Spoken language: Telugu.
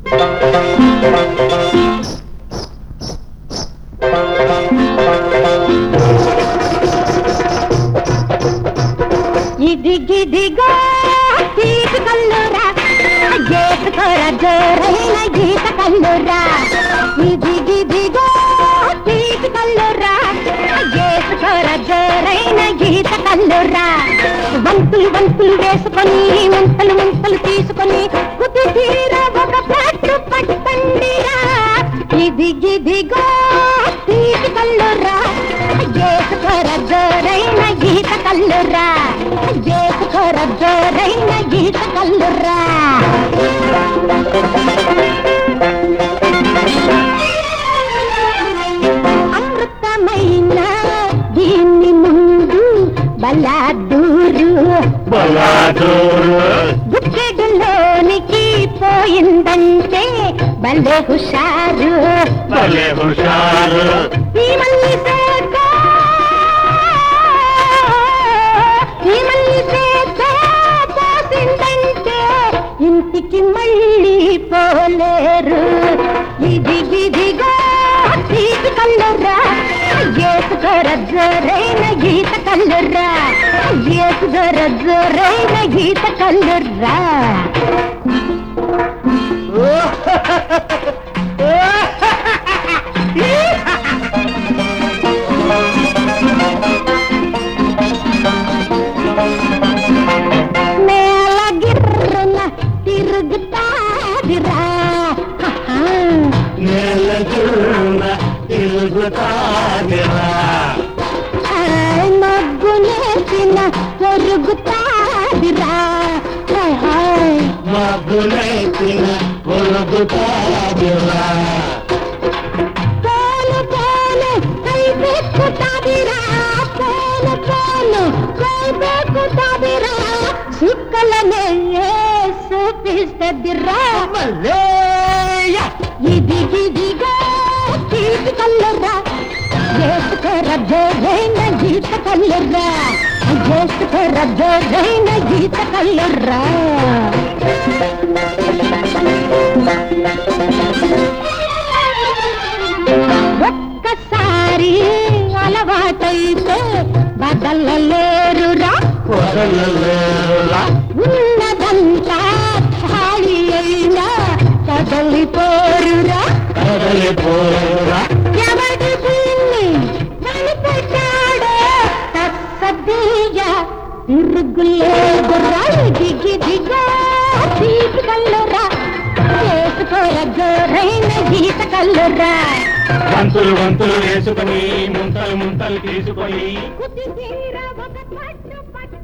ఇది గిదిగో తీపి కల్లురా చేసుకోర జోరైన గీత కల్లురా ఇది గిదిగో తీపి కల్లురా చేసుకోర జోరైన గీత కల్లురా వంతులు వంతులు వేసుకొని ముంతలు ముంతలు తీసుకొని కుది తీర ఒక పట్టు పట్టండిరా ఇది గిదిగో తీపి కల్లురా చేసుకోర జోరైన గీత కల్లురా చేసుకోర జోరైన గీత కల్లురా అమృతమైన దీన్ని ముందు బలాదూరు బలాదూరు గుక్కెడులోనికి పోయిందంటే భలే హుషారు భలే హుషారు ఈ మల్లి సేత ఈ మల్లి సేత పోసిందంటే ఇంటికి మళ్ళీ పోలేరు ఇది గిదిగా తీపి కల్లరా ఏసుగర జరైన గీత కల్లరా ఏసుగర జరైన గీత కల్లరా నేల గిర్రున తిరుగుతాదిరా హహా. నేల చున్న తిరుగుతాదిరా ఆయ్ మగ్గులేసిన పొరుగుతాదిరా హాయ్ హాయ్. మబ్బులైతిన పొరుగుతాదిరా పోను పోను కైపెక్కుతాదిరా పోను పోను కైపెక్కుతాదిరా సుక్కలనే చూపిస్తదిరా మల్లేయ ఇది గిదిగా తీపి కల్లరా చేసుకోర జోరైన గీత కల్లరా చేసుకోర జోరైన గీత కల్లరా ఒక్కసారి అలవాటైతే బదలలేరురా వదలలేరురా ఉన్నదంతా ఖాళీ అయినా కదలిపోరురా కదలిపోరురా ఎవడి దీన్ని కనిపెట్టాడో తస్సదీయ తిరుగులేదురా దిగి దిగా తీపి కల్లురా చేసుకోర జోరైన గీత కల్లురా వంతులు వంతులు వేసుకొని ముంతలు ముంతలు తీసుకొని కుది తీర ఒక పట్టు పట్టు